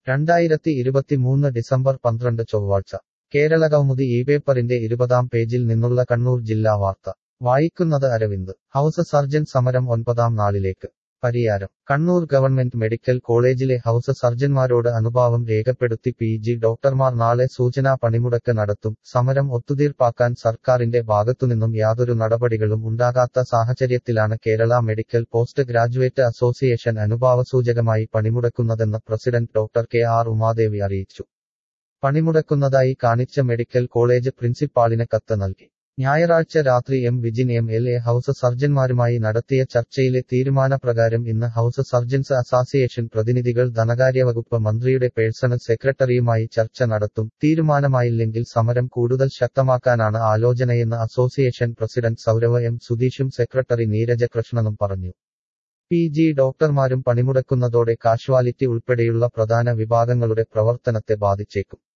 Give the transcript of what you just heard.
രണ്ടായിരത്തി ഇരുപത്തിമൂന്ന് ഡിസംബർ പന്ത്രണ്ട് ചൊവ്വാഴ്ച കേരളകൗമുദി ഈ പേപ്പറിന്റെ ഇരുപതാം പേജിൽ നിന്നുള്ള കണ്ണൂർ ജില്ലാ വാർത്ത വായിക്കുന്നത് അരവിന്ദ് ഹൗസ് സർജൻ സമരം ഒൻപതാം നാളിലേക്ക് പരിയാരം കണ്ണൂർ ഗവൺമെന്റ് മെഡിക്കൽ കോളേജിലെ ഹൗസ് സർജൻമാരോട് അനുഭാവം രേഖപ്പെടുത്തി പി ജി ഡോക്ടർമാർ നാളെ സൂചനാ പണിമുടക്ക് നടത്തും സമരം ഒത്തുതീർപ്പാക്കാൻ സർക്കാരിന്റെ ഭാഗത്തുനിന്നും യാതൊരു നടപടികളും ഉണ്ടാകാത്ത സാഹചര്യത്തിലാണ് Kerala medical post graduate association അനുഭാവസൂചകമായി പണിമുടക്കുന്നതെന്ന് president doctor K R Umadevi അറിയിച്ചു പണിമുടക്കുന്നതായി കാണിച്ച മെഡിക്കൽ കോളേജ് പ്രിൻസിപ്പാളിന് കത്ത് നൽകി ഞായറാഴ്ച രാത്രി M Vijin M L A house സർജൻമാരുമായി നടത്തിയ ചർച്ചയിലെ തീരുമാനപ്രകാരം ഇന്ന് ഹൗസ് സർജൻസ് അസോസിയേഷൻ പ്രതിനിധികൾ ധനകാര്യവകുപ്പ് മന്ത്രിയുടെ പേഴ്സണൽ സെക്രട്ടറിയുമായി ചർച്ച നടത്തും തീരുമാനമായില്ലെങ്കിൽ സമരം കൂടുതൽ ശക്തമാക്കാനാണ് ആലോചനയെന്ന് അസോസിയേഷൻ പ്രസിഡന്റ് സൗരവ് എം സുധീഷും സെക്രട്ടറി നീരജ കൃഷ്ണനും പറഞ്ഞു പി ജി ഡോക്ടർമാരും പണിമുടക്കുന്നതോടെ കാഷ്വാലിറ്റി ഉൾപ്പെടെയുള്ള പ്രധാന വിഭാഗങ്ങളുടെ പ്രവർത്തനത്തെ ബാധിച്ചേക്കും